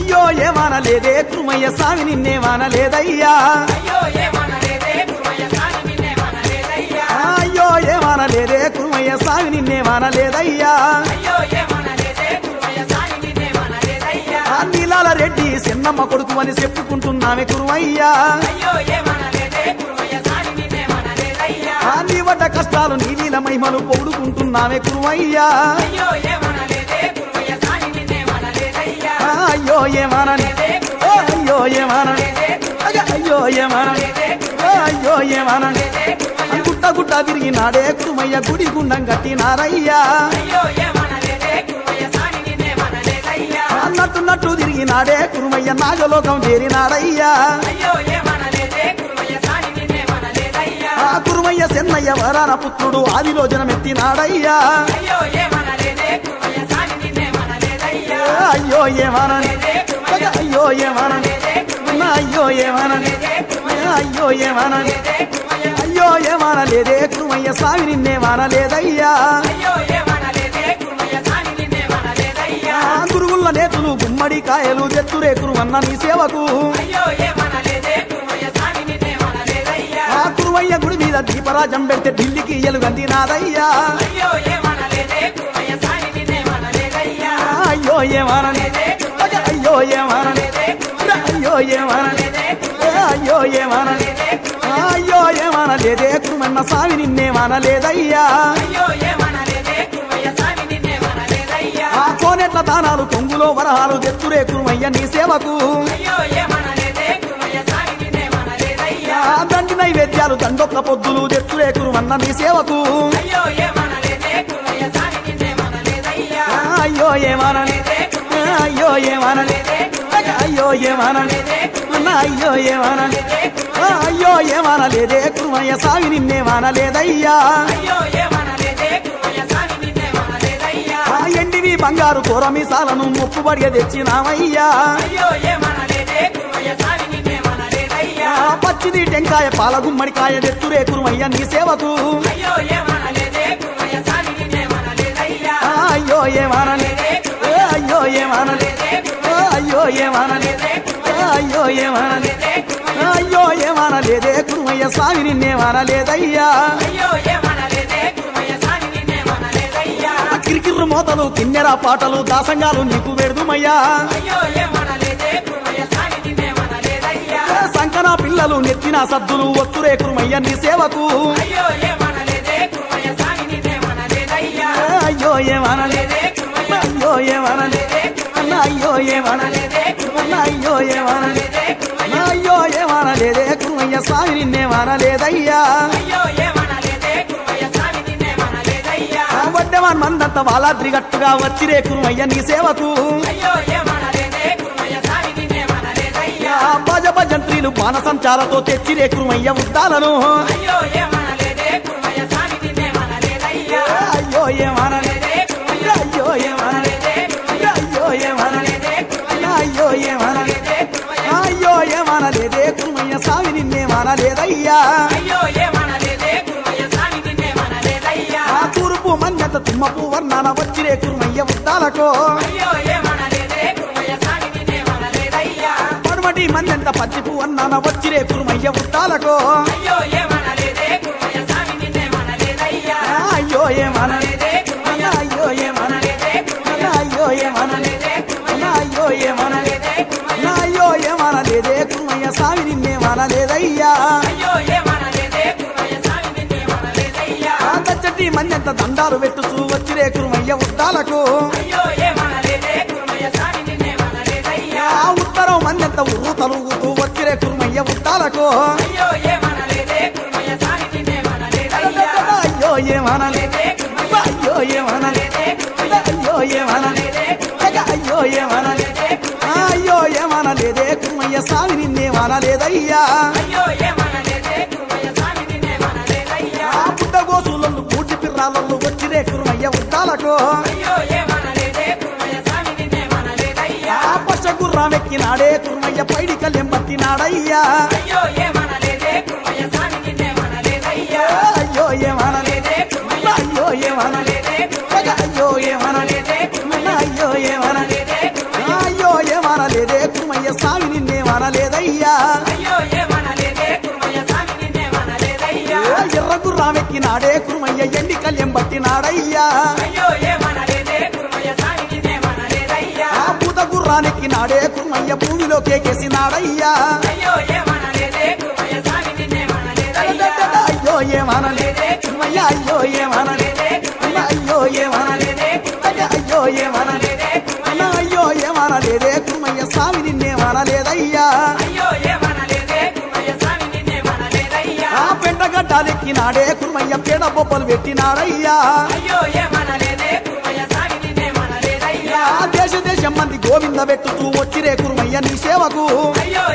అయ్యో ఏమానలేదే కురుమయ్య స్వామి నిన్నేమానలేదయ్యా అయ్యో ఏమనలేదే కురుమయ్య స్వామి నిన్నేమనలేదయ్యా అయ్యో ఏమానలేదే కురుమయ్య స్వామి నిన్నేమానలేదయ్యా అయ్యో ఏమనలేదే కురుమయ్య స్వామి నిన్నేమనలేదయ్యా ఆ నీలాల రెడ్డి చిన్నమ్మ కొడుకు అని చెప్పుకుంటున్నామే కురుమయ్యా అయ్యో ఏమనలేదే కురుమయ్య స్వామి నిన్నేమనలేదయ్యా ఆ నీ వడ్డ కష్టాలు నీ నీల మహిమలు పొగుడుకుంటున్నామే కురుమయ్యా అయ్యో ఏమనలేదే కురుమయ్య స్వామి నిన్నేమనలేదయ్యా ఆ అయ్యో ఏమానని ఓ అయ్యో ఏమానని అగ అయ్యో ఏమానని ఓ అయ్యో ఏమానని గుట్ట గుట్ట తిరిగినాడే కురుమయ్య గుడి గుండం కట్టినారయ్యా అయ్యో ఏమనలేదే కురుమయ్య స్వామి నిన్నేమనలేదయ్యా అన్నట్టు నట్టు తిరిగినాడే కురుమయ్య నాగలోకం చేరినాడయ్యా అయ్యో ఏమనలేదే కురుమయ్య స్వామి నిన్నేమనలేదయ్యా ఆ కురుమయ్య చెన్నయ్య వరాన పుత్రుడు ఆదిలో జనమెత్తినాడయ్యా అయ్యో ఏమనలేదే కురుమయ్య స్వామి నిన్నేమనలేదయ్యా ఆ అయ్యో ఏమానని అగ అయ్యో ఏమానని నా అయ్యో ఏమానని ఆ అయ్యో ఏమానని అయ్యో ఏమానలేదే కురుమయ్య స్వామి నిన్నేమానలేదయ్యా అయ్యో ఏమనలేదే కురుమయ్య స్వామి నిన్నేమనలేదయ్యా ఆ గురుగుల నేతులు గుమ్మడి కాయలు జత్తురే కురువన్న నీ సేవకు అయ్యో ఏమనలేదే కురుమయ్య స్వామి నిన్నేమనలేదయ్యా ఆ కురువయ్య గుడి మీద దీపరాజం పెడితే ఢిల్లీకి ఎలుగంది నాదయ్యా అయ్యో ఏమనలేదే కురుమయ్య స్వామి నిన్నేమనలేదయ్యా ఆ అయ్యో ఏమానని అగ అయ్యో ఏమానని రా అయ్యో ఏమానని ఏ అయ్యో ఏమానని ఆ అయ్యో ఏమానలేదే కురుమన్న స్వామి నిన్నేమానలేదయ్యా అయ్యో ఏమనలేదే కురుమయ్య స్వామి నిన్నేమనలేదయ్యా ఆ కోనెట్ల దానాలు కొంగులో వరహాలు జత్తురే కురుమయ్య నీ సేవకు అయ్యో ఏమనలేదే కురుమయ్య స్వామి నిన్నేమనలేదయ్యా ఆ దండి నైవేద్యాలు దండొక్క పొద్దులు జత్తురే కురుమన్న నీ సేవకు అయ్యో ఏమనలేదే కురుమయ్య స్వామి నిన్నేమనలేదయ్యా ఆ అయ్యో ఏమానని ఆ అయ్యో ఏమానని అగ అయ్యో ఏమానని నా అయ్యో ఏమానని ఆ అయ్యో ఏమానలేదే కురుమయ్య స్వామి నిన్నేమానలేదయ్యా అయ్యో ఏమనలేదే కురుమయ్య స్వామి నిన్నేమనలేదయ్యా ఆ ఎండివి బంగారు కూరమీసాలను మొక్కుబడిగా తెచ్చినామయ్యా అయ్యో ఏమనలేదే కురుమయ్య స్వామి నిన్నేమనలేదయ్యా ఆ పచ్చిది టెంకాయ పాల గుమ్మడికాయ తెత్తురే కురుమయ్య నీ సేవకు అయ్యో ఏమనలేదే కురుమయ్య స్వామి నిన్నేమనలేదయ్యా ఆ అయ్యో ఏమానని ఏ అయ్యో ఏమానని ఆ అయ్యో ఏమానని ఆ అయ్యో ఏమానని ఆ అయ్యో ఏమానలేదే కురుమయ్య స్వామి నిన్నేమానలేదయ్యా అయ్యో ఏమనలేదే కురుమయ్య స్వామి నిన్నేమనలేదయ్యా ఆ కిరికిర్రు మోతలు కిన్నెర పాటలు దాసంగాలు నీకు వెడుదుమయ్యా అయ్యో ఏమనలేదే కురుమయ్య స్వామి నిన్నేమనలేదయ్యా ఆ సంకన పిల్లలు నెత్తిన సద్దులు ఒత్తురే కురుమయ్య నీ సేవకు అయ్యో ఏమనలేదే కురుమయ్య స్వామి నిన్నేమనలేదయ్యా ఆ అయ్యో ఏమానని అయ్యో ఏమానని అన్న అయ్యో ఏమానని అన్న అయ్యో ఏమానని నా అయ్యో ఏమానలేదే కురుమయ్య స్వామి నిన్నేమానలేదయ్యా అయ్యో ఏమనలేదే కురుమయ్య స్వామి నిన్నేమనలేదయ్యా ఆ వడ్డెవాన్ మందంత వాలాద్రి గట్టుగా వచ్చిరే కురుమయ్య నీ సేవకు అయ్యో ఏమనలేదే కురుమయ్య స్వామి నిన్నేమనలేదయ్యా ఆ భజ భజంత్రీలు బాణసంచాలతో తెచ్చిరే కురుమయ్య ఉద్దాలను అయ్యో ఏమనలేదే కురుమయ్య స్వామి నిన్నేమనలేదయ్యా అయ్యో ఏమానని అయ్యో ఏమానని అయ్యో ఏమానని అయ్యో ఏమానని అయ్యో ఏమానలేదే కురుమయ్య స్వామి నిన్నేమానలేదయ్యా అయ్యో ఏమనలేదే కురుమయ్య స్వామి నిన్నేమనలేదయ్యా ఆ తూర్పు మన్యత తుమ్మపు వర్ణన వచ్చిరే కురుమయ్య ఉద్దాలకు అయ్యో ఏమనలేదే కురుమయ్య స్వామి నిన్నేమనలేదయ్యా పడమటి మన్యంత పచ్చిపు వర్ణన వచ్చిరే కురుమయ్య ఉద్దాలకు అయ్యో ఏమనలేదే కురుమయ్య స్వామి నిన్నేమనలేదయ్యా అయ్యో ఏమానని అయ్యో ఏమానని అయ్యో ఏమానని అయ్యో ఏమానని అయ్యో ఏమానలేదే కురుమయ్య స్వామి నిన్నేమానలేదయ్యా అయ్యో ఏమనలేదే కురుమయ్య స్వామి నిన్నేమనలేదయ్యా ఆ దచ్చటి మన్యంత దండాలు పెట్టుచూ వచ్చిరే కురుమయ్య ఉద్దాలకు అయ్యో ఏమనలేదే కురుమయ్య స్వామి నిన్నేమనలేదయ్యా ఆ ఉత్తరం మన్యంత ఊరు తలుగుతూ వచ్చిరే కురుమయ్య ఉద్దాలకు అయ్యో ఏమనలేదే కురుమయ్య స్వామి నిన్నేమనలేదయ్యా అయ్యో ఏమానని అయ్యో ఏమానని అయ్యో ఏమానని అయ్యో ఏమానని అయ్యో ఏమానలేదే కురుమయ్య స్వామి నిన్నేమానలేదయ్యా అయ్యో ఏమనలేదే కురుమయ్య స్వామి నిన్నేమనలేదయ్యా ఆ పుట్ట గోసులను పూటి పిర్రాలను వచ్చిరే కురుమయ్య ఉద్దాలకు అయ్యో ఏమనలేదే కురుమయ్య స్వామి నిన్నేమనలేదయ్యా ఆ పచ్చ గుర్రం ఎక్కినాడే కురుమయ్య పైడి కళ్యం పట్టినాడయ్యా అయ్యో ఏమనలేదే కురుమయ్య స్వామి నిన్నేమనలేదయ్యా అయ్యో ఏమానలేదే అయ్యో ఏమానలేదే అయ్యో ఏమానలేదే అయ్యో ఏమానలేదే అయ్యో ఏమానలేదే నాడే కురుమయ్య ఎండికల్యం పట్టినాడయ్యా అయ్యో ఏమనలేదే కురుమయ్య స్వామి నిన్నేమనలేదయ్యా ఆ పూత గుర్రానికి నాడే కురుమయ్య భూమిలో కేకేసినాడయ్యా అయ్యో ఏమనలేదే కురుమయ్య స్వామి నిన్నేమనలేదయ్యా అయ్యో ఏమనలేదే కురుమయ్య అయ్యో ఏమనలేదే అన్న అయ్యో ఏమనలేదే అయ్య అయ్యో ఏమనలేదే అన్న అయ్యో ఏమనలేదే కురుమయ్య స్వామి నిన్నేమనలేదయ్యా అయ్యో ఏమనలేదే కురుమయ్య స్వామి నిన్నేమనలేదయ్యా ఆ పెంటగడ్డాలెక్కినాడే కురుమయ్య పేడ బొబ్బలు పెట్టినాడయ్యా అయ్యో ఏమనలేదే కురుమయ్య స్వామి నిన్నేమనలేదయ్యా ఆ దేశ దేశం మంది గోవింద పెట్టుతూ వచ్చిరే కురుమయ్య నీ సేవకు అయ్యో